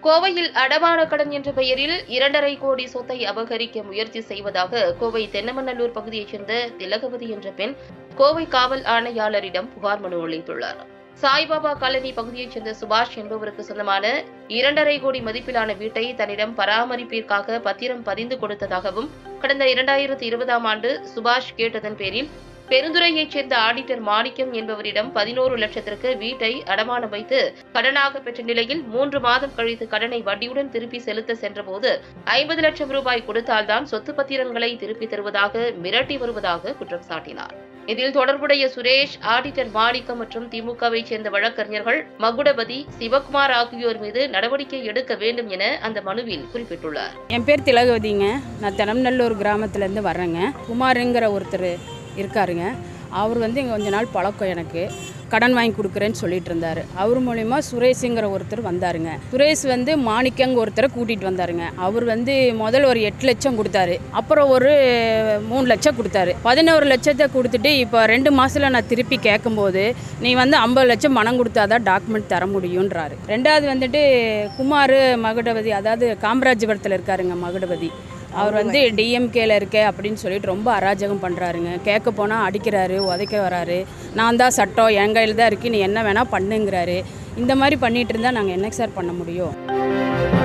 கோவையில் அடமான கடன் என்ற பெயரில் இரண்டரை கோடி சொத்தை அபகரிக்க முயற்சி செய்வதாக கோவை தென்னமநல்லூர் பகுதியைச் சேர்ந்த திலகவதி என்ற பெண் கோவை காவல் ஆணையாளரிடம் புகார் மனு அளித்துள்ளார் சாய்பாபா காலனி பகுதியைச் சேர்ந்த சுபாஷ் என்பவருக்கு சொந்தமான இரண்டரை கோடி மதிப்பிலான வீட்டை தன்னிடம் பராமரிப்பிற்காக பத்திரம் பதிந்து கொடுத்ததாகவும் கடந்த இரண்டாயிரத்தி இருபதாம் ஆண்டு சுபாஷ் கேட்டதன் பேரில் பெருந்துறையைச் சேர்ந்த ஆடிட்டர் மாணிக்கம் என்பவரிடம் பதினோரு லட்சத்திற்கு வீட்டை அடமானம் வைத்து கடனாக பெற்ற நிலையில் மூன்று மாதம் கழித்து கடனை வட்டியுடன் திருப்பி செலுத்த சென்றபோது ஐம்பது லட்சம் ரூபாய் கொடுத்தால்தான் சொத்து பத்திரங்களை திருப்பி தருவதாக மிரட்டி வருவதாக குற்றம் சாட்டினார் இதில் தொடர்புடைய சுரேஷ் ஆடிட்டர் மாணிக்கம் மற்றும் திமுகவை சேர்ந்த வழக்கறிஞர்கள் மகுடபதி சிவகுமார் ஆகியோர் மீது நடவடிக்கை எடுக்க வேண்டும் என அந்த மனுவில் குறிப்பிட்டுள்ளார் என் பேர் திலகவதிங்க நான் தெனம்நல்லூர் கிராமத்துலேருந்து வர்றேங்க குமாருங்கிற ஒருத்தர் இருக்காருங்க அவர் வந்து இங்கே கொஞ்ச நாள் பழக்கம் எனக்கு கடன் வாங்கி கொடுக்குறேன்னு சொல்லிட்டு இருந்தார் அவர் மூலிமா சுரேஷுங்கிற ஒருத்தர் வந்தாருங்க சுரேஷ் வந்து மாணிக்கங்க ஒருத்தரை கூட்டிகிட்டு வந்தாருங்க அவர் வந்து முதல்ல ஒரு எட்டு லட்சம் கொடுத்தாரு அப்புறம் ஒரு மூணு லட்சம் கொடுத்தாரு பதினோரு லட்சத்தை கொடுத்துட்டு இப்போ ரெண்டு மாதத்தில் நான் திருப்பி கேட்கும்போது நீ வந்து ஐம்பது லட்சம் பணம் கொடுத்தாதான் டாக்குமெண்ட் தர முடியுன்றாரு ரெண்டாவது வந்துட்டு குமார் மகுடபதி அதாவது காமராஜபுரத்தில் இருக்காருங்க மகுடபதி அவர் வந்து டிஎம்கேல இருக்க அப்படின்னு சொல்லிட்டு ரொம்ப அராஜகம் பண்ணுறாருங்க கேட்க போனால் அடிக்கிறாரு உதைக்க வராரு நான் தான் சட்டம் என் கையில் தான் இருக்கு நீ என்ன வேணால் பண்ணுங்கிறாரு இந்த மாதிரி பண்ணிட்டு இருந்தால் நாங்கள் என்ன சார் பண்ண முடியும்